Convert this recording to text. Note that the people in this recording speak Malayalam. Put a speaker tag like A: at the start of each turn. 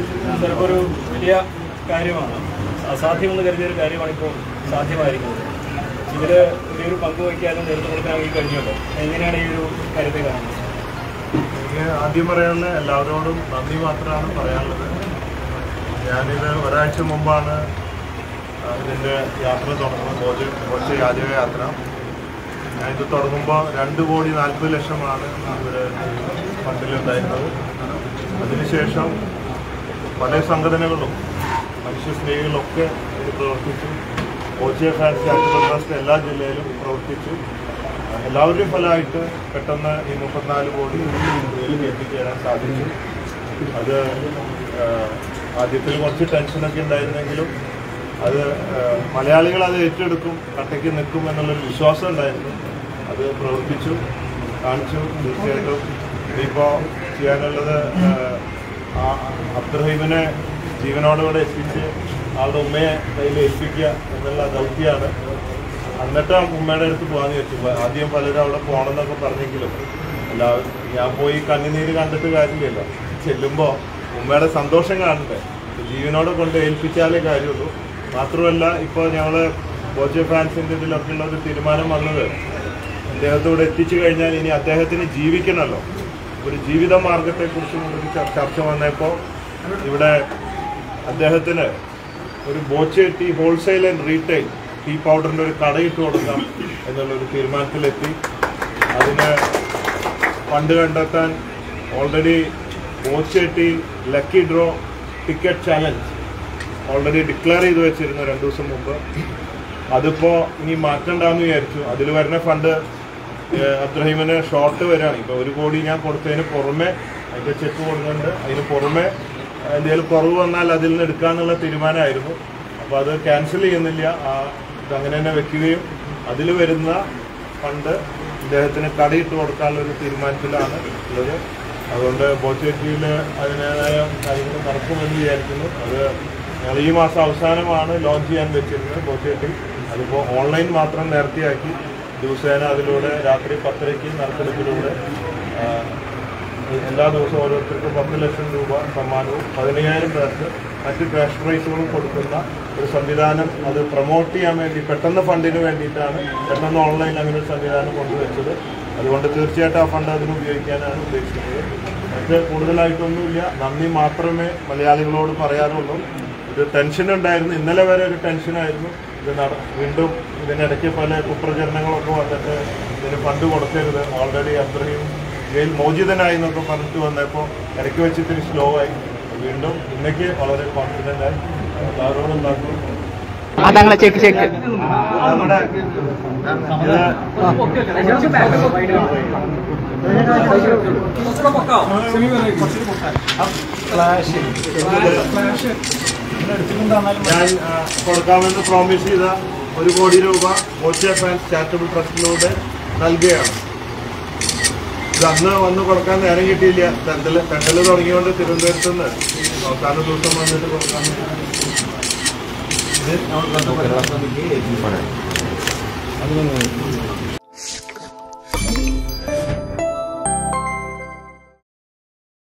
A: ചിലപ്പോൾ ഒരു വലിയ കാര്യമാണ് അസാധ്യമെന്ന് കരുതിയ ഒരു കാര്യമാണ് ഇപ്പോൾ സാധ്യമായിരിക്കുന്നത് ഇതിൽ വലിയൊരു പങ്ക് വഹിക്കാനും നേതൃത്വം കൊടുക്കാനും ഈ കഴിഞ്ഞല്ലോ എങ്ങനെയാണ് ഈ ഒരു കാര്യത്തെ കാണുന്നത്
B: എനിക്ക് ആദ്യം പറയാനുള്ള എല്ലാവരോടും നന്ദി മാത്രമാണ് പറയാനുള്ളത് ഞാനിത് ഒരാഴ്ച മുമ്പാണ് ആ, ഇതിൻ്റെ യാത്ര തുടങ്ങുന്നത് ബോജ ബോച്ച യാചക യാത്ര ഞാനിത് തുടങ്ങുമ്പോൾ രണ്ട് കോടി നാൽപ്പത് ലക്ഷമാണ് ഇവിടെ ഫണ്ടിലുണ്ടായിരുന്നത് അതിനുശേഷം പല സംഘടനകളും മനുഷ്യ സ്നേഹികളൊക്കെ ഇത് പ്രവർത്തിച്ചു ബോച്ചിയ ഫാൻസ് ചാരിറ്റബിൾ ട്രസ്റ്റ് എല്ലാ ജില്ലയിലും പ്രവർത്തിച്ചു എല്ലാവരുടെയും ഫലമായിട്ട് പെട്ടെന്ന് ഈ മുപ്പത്തിനാല് കോടി ഇതിൽ എത്തിച്ചേരാൻ സാധിച്ചു അത് ആഹ്, ആദ്യത്തിൽ കുറച്ച് ടെൻഷനൊക്കെ ഉണ്ടായിരുന്നെങ്കിലും അത് ആഹ്, മലയാളികൾ അത് ഏറ്റെടുക്കും കട്ടയ്ക്ക് നിൽക്കും എന്നുള്ളൊരു വിശ്വാസം ഉണ്ടായിരുന്നു അത് പ്രവർത്തിച്ചു കാണിച്ചു തീർച്ചയായിട്ടും ഇനിയിപ്പോൾ ചെയ്യാനുള്ളത് ആഹ്, ആ അബ്ദുറഹീമിനെ ജീവനോടുകൂടെ എത്തിച്ച് ആളുടെ ഉമ്മയെ കയ്യിൽ ഏൽപ്പിക്കുക എന്നുള്ള ദൗത്യമാണ് എന്നിട്ട് ആ ഉമ്മയുടെ അടുത്ത് പോകാന്ന് വെച്ചു ആദ്യം പലരും അവിടെ പോകണമെന്നൊക്കെ പറഞ്ഞെങ്കിലും എല്ലാവരും ഞാൻ പോയി കണ്ണുനീര് കണ്ടിട്ട് കാര്യമില്ലല്ലോ ചെല്ലുമ്പോൾ ഉമ്മയുടെ സന്തോഷം കാണണ്ടേ ജീവനോടെ കൊണ്ട് ഏൽപ്പിച്ചാലേ കാര്യമുള്ളൂ മാത്രമല്ല ഇപ്പോൾ ഞങ്ങൾ ബോച്ചെ ഫാൻസിൻ്റെ ഇതിലൊക്കെ ഉള്ള ഒരു തീരുമാനം വന്നത് അദ്ദേഹത്തോട് എത്തിച്ചു കഴിഞ്ഞാൽ ഇനി അദ്ദേഹത്തിന് ജീവിക്കണമല്ലോ ഒരു ജീവിത മാർഗത്തെക്കുറിച്ചും ഒരു ചർ- ചർച്ച വന്നപ്പോൾ ഇവിടെ അദ്ദേഹത്തിന് ഒരു Boche tea wholesale and retail tea പൗഡറിൻ്റെ ഒരു കടയിട്ട് കൊടുക്കാം എന്നുള്ളൊരു തീരുമാനത്തിലെത്തി അതിന് ഫണ്ട് കണ്ടെത്താൻ already Boche tea lucky draw ticket challenge already declare ചെയ്ത് വെച്ചിരുന്നു രണ്ട് ദിവസം മുമ്പ് അതിപ്പോൾ ഇനി മാറ്റണ്ടെന്ന് വിചാരിച്ചു അതിൽ വരുന്ന ഫണ്ട് ഏഹ്, അബ്ദുറഹീമിന് ഷോർട്ട് വരികയാണ് ഇപ്പോൾ ഒരു കോടി ഞാൻ കൊടുത്തതിന് പുറമെ അതിൻ്റെ ചെക്ക് കൊടുക്കുന്നുണ്ട് അതിന് പുറമെ എന്തെങ്കിലും കുറവ് വന്നാൽ അതിൽ നിന്ന് എടുക്കാന്നുള്ള തീരുമാനമായിരുന്നു അപ്പോൾ അത് ക്യാൻസൽ ചെയ്യുന്നില്ല ആ ഇത് അങ്ങനെ തന്നെ വെക്കുകയും അതിൽ വരുന്ന ഫണ്ട് ഇദ്ദേഹത്തിന് കടയിട്ട് കൊടുക്കാനുള്ള ഒരു തീരുമാനത്തിലാണ് ഉള്ളത് അതുകൊണ്ട് ബോച്ചേറ്റിയിൽ അതിൻ്റെതായ കാര്യങ്ങൾ നടക്കുമെന്ന് വിചാരിക്കുന്നു അത് ഞങ്ങൾ ഈ മാസം അവസാനമാണ് ലോഞ്ച് ചെയ്യാൻ വെച്ചിരുന്നത് ബോച്ചേറ്റി അതിപ്പോൾ ഓൺലൈൻ മാത്രം നേരത്തെയാക്കി ദിവസേന അതിലൂടെ രാത്രി പത്തരയ്ക്ക് നറുക്കെടുപ്പിലൂടെ ആ, എല്ലാ ദിവസവും ഓരോരുത്തർക്കും പത്ത് ലക്ഷം രൂപ സമ്മാനവും പതിനയ്യായിരം പേർക്ക് മറ്റ് ക്യാഷ് പ്രൈസുകളും കൊടുക്കുന്ന ഒരു സംവിധാനം അത് പ്രൊമോട്ട് ചെയ്യാൻ വേണ്ടി പെട്ടെന്ന് ഫണ്ടിന് വേണ്ടിയിട്ടാണ് പെട്ടെന്ന് ഓൺലൈൻ അങ്ങനെ ഒരു സംവിധാനം കൊണ്ടുവച്ചത് അതുകൊണ്ട് തീർച്ചയായിട്ടും ആ ഫണ്ട് അതിന് ഉപയോഗിക്കാനാണ് ഉദ്ദേശിക്കുന്നത് മറ്റ് കൂടുതലായിട്ടൊന്നുമില്ല നന്ദി മാത്രമേ മലയാളികളോട് പറയാനുള്ളൂ ഒരു ടെൻഷൻ ഉണ്ടായിരുന്നു ഇന്നലെ വരെ ഒരു ടെൻഷനായിരുന്നു ഇത് നട വീണ്ടും ഇതിനിടയ്ക്ക് പല കുപ്രചരണങ്ങളൊക്കെ വന്നിട്ട് ഇതിന് ഫണ്ട് കൊടുക്കരുത് ഓൾറെഡി അത്രയും ജയിൽ മോചിതനായി എന്നൊക്കെ പറഞ്ഞിട്ട് വന്നപ്പോൾ ഇടയ്ക്ക് വെച്ചിട്ട് സ്ലോ ആയി വീണ്ടും ഇന്നേക്ക് വളരെ കോൺഫിഡൻ്റ് ആയി എല്ലാവരോടും ഉണ്ടാക്കും
C: അതങ്ങളെ ചെക്ക് ചെക്ക്
B: നമ്മുടെ ഇത് ഞാൻ ആ, കൊടുക്കാമെന്ന് പ്രോമിസ് ചെയ്ത ഒരു കോടി രൂപ ഓച്ചിയ ഫാൻസ് ചാരിറ്റബിൾ ട്രസ്റ്റിലൂടെ നൽകുകയാണ് ഇത് അന്ന് വന്ന് കൊടുക്കാൻ നേരം കിട്ടിയില്ല തെണ്ടല് തെണ്ടല് തുടങ്ങിയോണ്ട് തിരുവനന്തപുരത്ത് നിന്ന് അവസാന ദിവസം വന്നിട്ട് കൊടുക്കാൻ ഇത്